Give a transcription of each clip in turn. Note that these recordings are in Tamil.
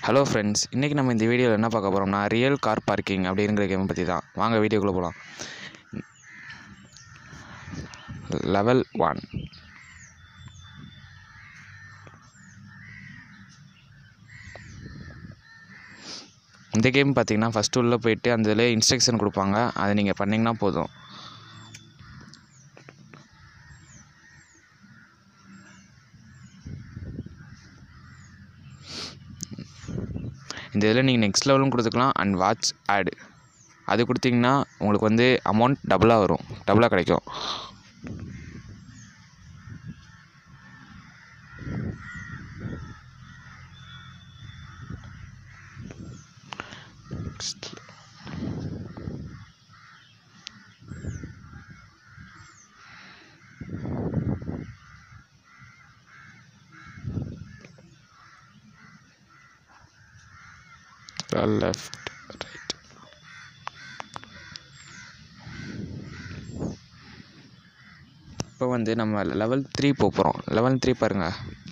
ஹலோ ஃப்ரெண்ட்ஸ் இன்றைக்கி நம்ம இந்த வீடியோவில் என்ன பார்க்க போகிறோம்னா ரியல் கார் பார்க்கிங் அப்படிங்கிற கேம் பற்றி தான் வாங்க வீடியோக்குள்ளே போகலாம் லெவல் ஒன் இந்த கேம் பார்த்தீங்கன்னா ஃபஸ்ட்டு உள்ளே போயிட்டு அந்த இதில் இன்ஸ்ட்ரக்ஷன் கொடுப்பாங்க அதை நீங்கள் பண்ணிங்கன்னா போதும் இந்த இதில் நீங்கள் நெக்ஸ்ட் லெவலும் கொடுத்துக்கலாம் அண்ட் வாட்ச் ஆடு அது கொடுத்தீங்கன்னா உங்களுக்கு வந்து அமௌண்ட் டபுளாக வரும் டபுளாக கிடைக்கும் லெஃப்ட் ரைட் இப்போ வந்து நம்ம லெவல் த்ரீ போக போகிறோம் லெவல் த்ரீ பாருங்கள்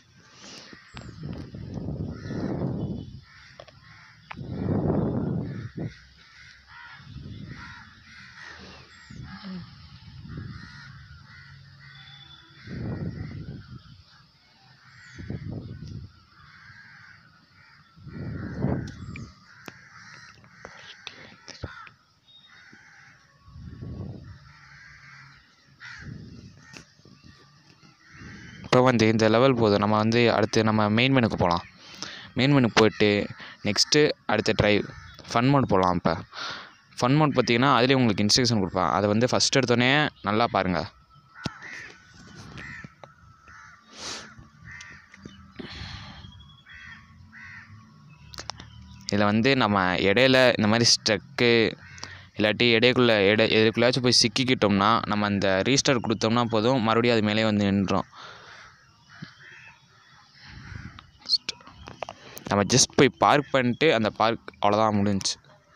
இப்போ வந்து இந்த லெவல் போதும் நம்ம வந்து அடுத்து நம்ம மெயின் மெனுக்கு போகலாம் மெயின் மெனுக்கு போயிட்டு நெக்ஸ்ட்டு அடுத்த ட்ரைவ் ஃபன் மோட் போகலாம் இப்போ ஃபன் மோட் பார்த்தீங்கன்னா அதுலேயே உங்களுக்கு இன்ஸ்ட்ரக்ஷன் கொடுப்பான் அதை வந்து ஃபஸ்ட் எடுத்தோடனே நல்லா பாருங்கள் இதில் வந்து நம்ம இடையில இந்த மாதிரி ஸ்ட்ரக்கு இல்லாட்டி இடைக்குள்ளே இடை எதுக்குள்ளாச்சும் போய் சிக்கிக்கிட்டோம்னா நம்ம அந்த ரீஸ்டார்ட் கொடுத்தோம்னா போதும் மறுபடியும் அது மேலே வந்து நின்றோம் நம்ம ஜஸ்ட் போய் பார்க் பண்ணிட்டு அந்த பார்க் அவ்வளோதான் முடிஞ்சுச்சு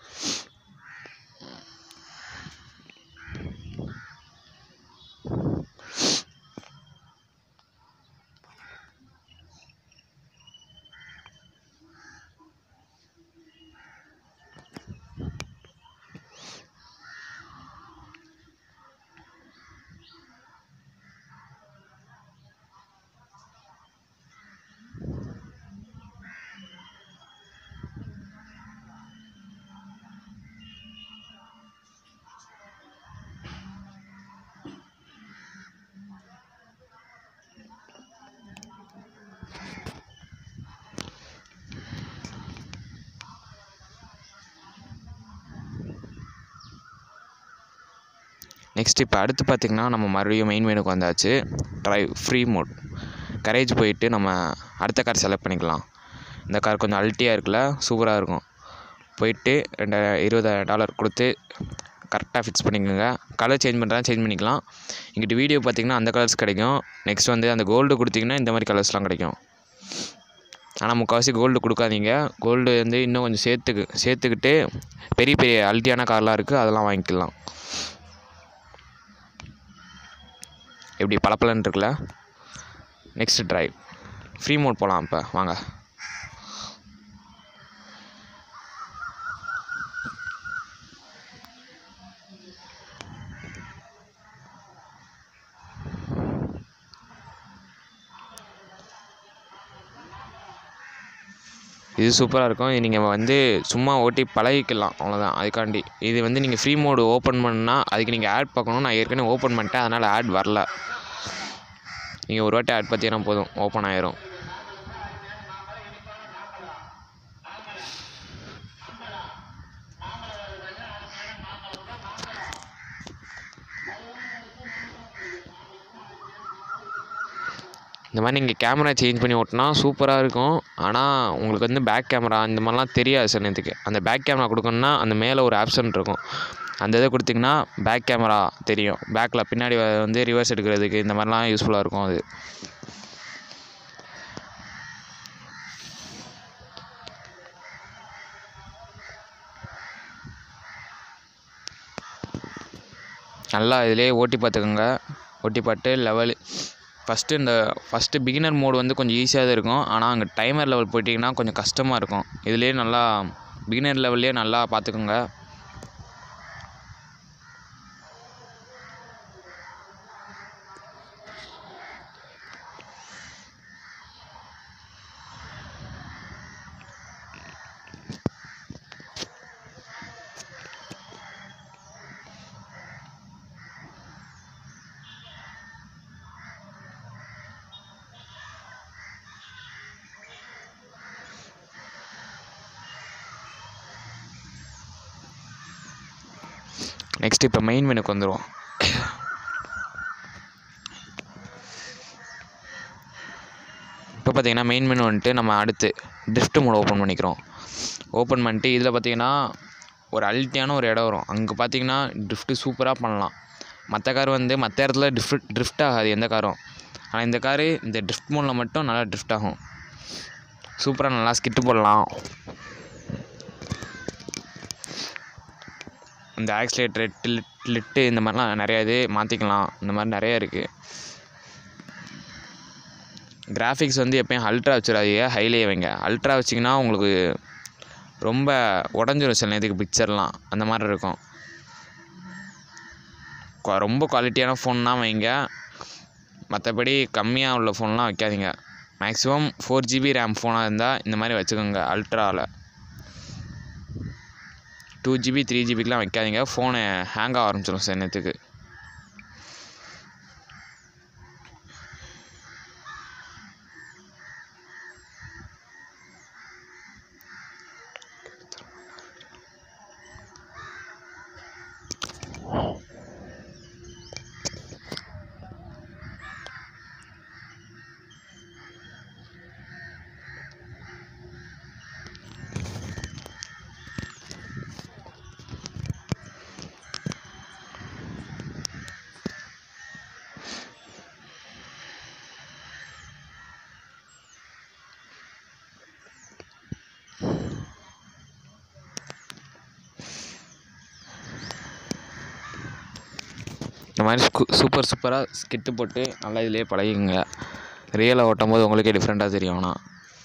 நெக்ஸ்ட் இப்போ அடுத்து பார்த்திங்கன்னா நம்ம மறுபடியும் மெயின் மெனுக்கு வந்தாச்சு ட்ரைவ் ஃப்ரீ மோட் கரேஜ் போயிட்டு நம்ம அடுத்த கார் செலக்ட் பண்ணிக்கலாம் இந்த கார் கொஞ்சம் அல்ட்டியாக இருக்குல்ல சூப்பராக இருக்கும் போயிட்டு ரெண்டு இருபதாயிரம் டாலர் கொடுத்து கரெக்டாக ஃபிக்ஸ் பண்ணிக்கோங்க கலர் சேஞ்ச் பண்ணுறதா சேஞ்ச் பண்ணிக்கலாம் இங்கிட்ட வீடியோ பார்த்திங்கன்னா அந்த கலர்ஸ் கிடைக்கும் நெக்ஸ்ட் வந்து அந்த கோல்டு கொடுத்திங்கன்னா இந்த மாதிரி கலர்ஸ்லாம் கிடைக்கும் ஆனால் முக்கால்வாசி கோல்டு கொடுக்காதீங்க கோல்டு வந்து இன்னும் கொஞ்சம் சேர்த்துக்கு சேர்த்துக்கிட்டு பெரிய பெரிய அல்ட்டியான கார்லாம் இருக்குது அதெல்லாம் வாங்கிக்கலாம் எப்படி பளபளன்னு இருக்குல்ல நெக்ஸ்ட் ட்ரைவ் ஃப்ரீ மோட் போகலாம் இப்போ வாங்க இது சூப்பராக இருக்கும் இது நீங்கள் வந்து சும்மா ஓட்டி பழகிக்கலாம் அவ்வளோதான் அதுக்காண்டி இது வந்து நீங்கள் ஃப்ரீ மோடு ஓப்பன் பண்ணால் அதுக்கு நீங்கள் ஆட் பார்க்கணும் நான் ஏற்கனவே ஓப்பன் பண்ணிட்டேன் அதனால் ஆட் வரல நீங்கள் ஒரு வாட்டி ஆட் பார்த்தீங்கன்னா போதும் ஓப்பன் ஆயிரும் இந்த மாதிரி நீங்கள் கேமரா சேஞ்ச் பண்ணி ஓட்டினா சூப்பராக இருக்கும் ஆனால் உங்களுக்கு வந்து பேக் கேமரா இந்த மாதிரிலாம் தெரியாது சமயத்துக்கு அந்த பேக் கேமரா கொடுக்கணுன்னா அந்த மேலே ஒரு ஆப்ஷன் இருக்கும் அந்த இதை கொடுத்திங்கன்னா பேக் கேமரா தெரியும் பேக்கில் பின்னாடி வந்து ரிவர்ஸ் எடுக்கிறதுக்கு இந்த மாதிரிலாம் யூஸ்ஃபுல்லாக இருக்கும் அது நல்லா இதிலே ஓட்டி பார்த்துக்கோங்க ஓட்டி பார்த்து லெவல் ஃபஸ்ட்டு இந்த ஃபஸ்ட்டு பிகினர் மோடு வந்து கொஞ்சம் ஈஸியாக தான் இருக்கும் ஆனால் அங்கே டைமர் லெவல் போயிட்டிங்கன்னா கொஞ்சம் கஷ்டமாக இருக்கும் இதுலேயே நல்லா பிகினர் லெவல்லே நல்லா பார்த்துக்கோங்க நெக்ஸ்ட் இப்போ மெயின் மெனுக்கு வந்துடுவோம் இப்போ பார்த்தீங்கன்னா மெயின் மெனு வந்துட்டு நம்ம அடுத்து ட்ரிஃப்ட் மோட் ஓப்பன் பண்ணிக்கிறோம் ஓப்பன் பண்ணிட்டு இதில் பார்த்தீங்கன்னா ஒரு அல்ட்டியான ஒரு இடம் வரும் அங்கே பார்த்தீங்கன்னா ட்ரிஃப்ட்டு சூப்பராக பண்ணலாம் மற்ற கார் வந்து மற்ற இடத்துல ட்ரிஃப்ட் ட்ரிஃப்ட் ஆகாது எந்த காரும் ஆனால் இந்த காரு இந்த ட்ரிஃப்ட் மோடில் மட்டும் நல்லா ட்ரிஃப்ட் ஆகும் சூப்பராக நல்லா ஸ்கிட்டு போடலாம் இந்த ஆக்சிலேட்டர் லிட் லிட்டு இந்த மாதிரிலாம் நிறையா இது மாற்றிக்கலாம் இந்த மாதிரி நிறையா இருக்குது கிராஃபிக்ஸ் வந்து எப்பயும் அல்ட்ரா வச்சிடாதீங்க ஹைலே வைங்க அல்ட்ரா வச்சிங்கன்னா உங்களுக்கு ரொம்ப உடஞ்சிரும் சில நேரத்துக்கு பிக்சர்லாம் அந்த மாதிரி இருக்கும் கொ- ரொம்ப குவாலிட்டியான ஃபோன்னா வைங்க மற்றபடி கம்மியாக உள்ள ஃபோன்லாம் வைக்காதீங்க மேக்ஸிமம் ஃபோர் ஜிபி ரேம் ஃபோனாக இருந்தால் இந்த மாதிரி வச்சுக்கோங்க அல்ட்ராவில் டூ ஜிபி த்ரீ ஜிபிக்கெலாம் வைக்காதீங்க ஃபோனு ஹேங் ஆக ஆரம்பிச்சிடும் சில நேரத்துக்கு இந்த மாதிரி ஸ்கு சூப்பர் சூப்பராக ஸ்கிட்டு போட்டு நல்லா இதிலே பழகிங்க ரியலாக ஓட்டும் போது உங்களுக்கே டிஃப்ரெண்ட்டாக தெரியும் ஆனால்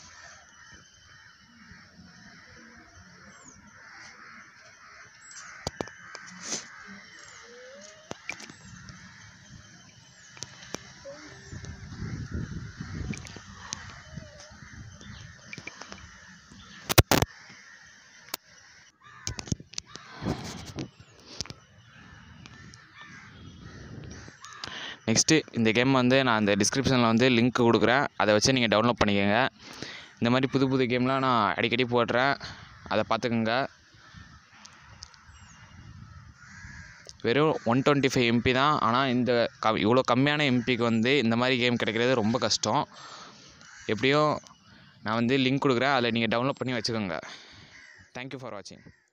நெக்ஸ்ட்டு இந்த கேம் வந்து நான் இந்த டிஸ்கிரிப்ஷனில் வந்து லிங்க் கொடுக்குறேன் அதை வச்சு நீங்கள் டவுன்லோட் பண்ணிக்கோங்க இந்த மாதிரி புது புது கேம்லாம் நான் அடிக்கடி போடுறேன் அதை பார்த்துக்கோங்க வெறும் ஒன் டுவெண்ட்டி ஃபைவ் எம்பி தான் ஆனால் இந்த க இவ்வளோ கம்மியான எம்பிக்கு வந்து இந்த மாதிரி கேம் கிடைக்கிறது ரொம்ப கஷ்டம் எப்படியும் நான் வந்து லிங்க் கொடுக்குறேன் அதில் நீங்கள் டவுன்லோட் பண்ணி வச்சுக்கோங்க தேங்க்யூ ஃபார் வாட்சிங்